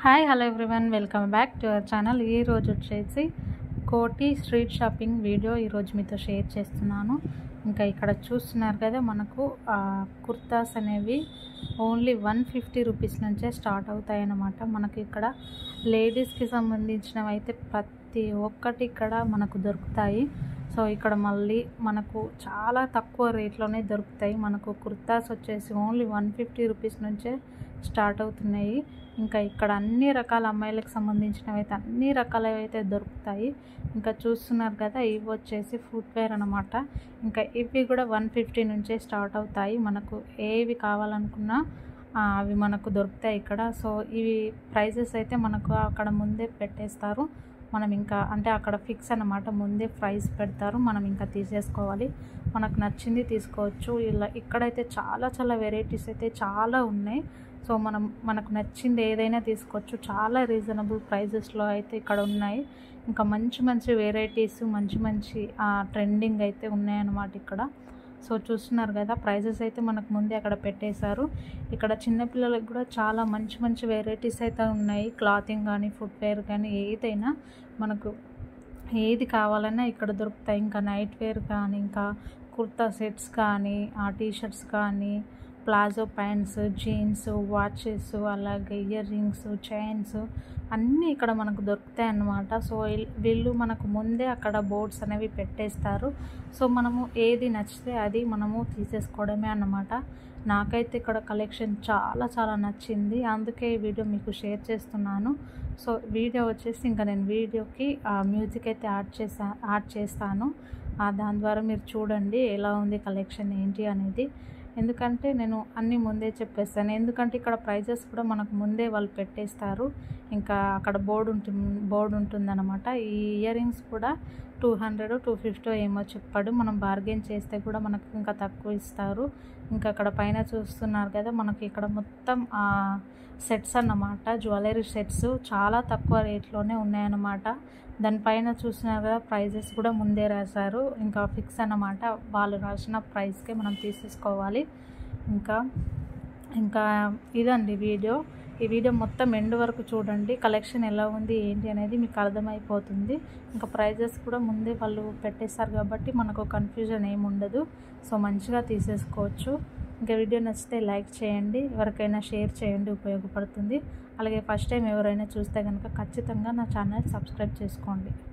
hi hello everyone welcome back to our channel ఈ రోజు వచ్చేసి కోటి స్ట్రీట్ షాపింగ్ వీడియో ఈరోజు మీతో షేర్ చేస్తున్నాను ఇంకా ఇక్కడ చూస్తున్నారు కదా మనకు ఆ, కుర్తాస్ అనేవి ఓన్లీ వన్ ఫిఫ్టీ రూపీస్ నుంచే స్టార్ట్ అవుతాయి అన్నమాట మనకి ఇక్కడ లేడీస్కి సంబంధించినవి అయితే ప్రతి ఒక్కటి ఇక్కడ మనకు దొరుకుతాయి సో ఇక్కడ మళ్ళీ మనకు చాలా తక్కువ రేట్లోనే దొరుకుతాయి మనకు కుర్తాస్ వచ్చేసి ఓన్లీ వన్ ఫిఫ్టీ రూపీస్ నుంచే స్టార్ట్ అవుతున్నాయి ఇంకా ఇక్కడ అన్ని రకాల అమ్మాయిలకు సంబంధించినవి అయితే అన్ని రకాలవి అయితే దొరుకుతాయి ఇంకా చూస్తున్నారు కదా ఇవి వచ్చేసి ఫుట్వేర్ అనమాట ఇంకా ఇవి కూడా వన్ ఫిఫ్టీ నుంచే స్టార్ట్ అవుతాయి మనకు ఏవి కావాలనుకున్నా ఆ, అవి మనకు దొరుకుతాయి ఇక్కడ సో ఇవి ప్రైజెస్ అయితే మనకు అక్కడ ముందే పెట్టేస్తారు మనం ఇంకా అంటే అక్కడ ఫిక్స్ అన్నమాట ముందే ప్రైస్ పెడతారు మనం ఇంకా తీసేసుకోవాలి మనకు నచ్చింది తీసుకోవచ్చు ఇలా ఇక్కడైతే చాలా చాలా వెరైటీస్ అయితే చాలా ఉన్నాయి సో మనం మనకు నచ్చింది ఏదైనా తీసుకోవచ్చు చాలా రీజనబుల్ ప్రైజెస్లో అయితే ఇక్కడ ఉన్నాయి ఇంకా మంచి మంచి వెరైటీస్ మంచి మంచి ట్రెండింగ్ అయితే ఉన్నాయన్నమాట ఇక్కడ సో చూస్తున్నారు కదా ప్రైజెస్ అయితే మనకు ముందే అక్కడ పెట్టేశారు ఇక్కడ చిన్నపిల్లలకు కూడా చాలా మంచి మంచి వెరైటీస్ అయితే ఉన్నాయి క్లాతింగ్ కానీ ఫుట్వేర్ కానీ ఏదైనా మనకు ఏది కావాలన్నా ఇక్కడ దొరుకుతాయి ఇంకా నైట్ వేర్ కానీ ఇంకా కుర్తా సెట్స్ కానీ ఆ టీషర్ట్స్ కానీ ప్లాజో ప్యాంట్స్ జీన్స్ వాచెస్ అలాగే ఇయర్ రింగ్స్ చైన్స్ అన్నీ ఇక్కడ మనకు దొరుకుతాయి అన్నమాట సో వీల్- వీళ్ళు మనకు ముందే అక్కడ బోర్డ్స్ అనేవి పెట్టేస్తారు సో మనము ఏది నచ్చితే అది మనము తీసేసుకోవడమే అన్నమాట నాకైతే ఇక్కడ కలెక్షన్ చాలా చాలా నచ్చింది అందుకే ఈ వీడియో మీకు షేర్ చేస్తున్నాను సో వీడియో వచ్చేసి ఇంకా నేను వీడియోకి మ్యూజిక్ అయితే యాడ్ చేసా యాడ్ చేస్తాను ఆ, దాని ద్వారా మీరు చూడండి ఎలా ఉంది కలెక్షన్ ఏంటి అనేది ఎందుకంటే నేను అన్నీ ముందే చెప్పేస్తాను ఎందుకంటే ఇక్కడ ప్రైజెస్ కూడా మనకు ముందే వాళ్ళు పెట్టేస్తారు ఇంకా అక్కడ బోర్డు ఉంటుంది బోర్డు ఉంటుందన్నమాట ఈ ఇయర్ రింగ్స్ కూడా టూ హండ్రెడ్ టూ ఫిఫ్టీ ఏమో చెప్పాడు మనం బార్గెన్ చేస్తే కూడా మనకు ఇంకా తక్కువ ఇస్తారు ఇంకా అక్కడ పైన చూస్తున్నారు కదా మనకి ఇక్కడ మొత్తం సెట్స్ అన్నమాట జ్యువెలరీ సెట్స్ చాలా తక్కువ రేట్లోనే ఉన్నాయన్నమాట దానిపైన చూస్తున్నారు కదా ప్రైజెస్ కూడా ముందే రాశారు ఇంకా ఫిక్స్ అన్నమాట వాళ్ళు రాసిన ప్రైస్కే మనం తీసేసుకోవాలి ఇంకా ఇంకా ఇదండి వీడియో ఈ వీడియో మొత్తం ఎండ్ వరకు చూడండి కలెక్షన్ ఎలా ఉంది ఏంటి అనేది మీకు అర్థమైపోతుంది ఇంకా ప్రైజెస్ కూడా ముందే వాళ్ళు పెట్టేస్తారు కాబట్టి మనకు కన్ఫ్యూజన్ ఏమి ఉండదు సో మంచిగా తీసేసుకోవచ్చు ఇంకా వీడియో నచ్చితే లైక్ చేయండి ఎవరికైనా షేర్ చేయండి ఉపయోగపడుతుంది అలాగే ఫస్ట్ టైం ఎవరైనా చూస్తే కనుక ఖచ్చితంగా నా ఛానల్ సబ్స్క్రైబ్ చేసుకోండి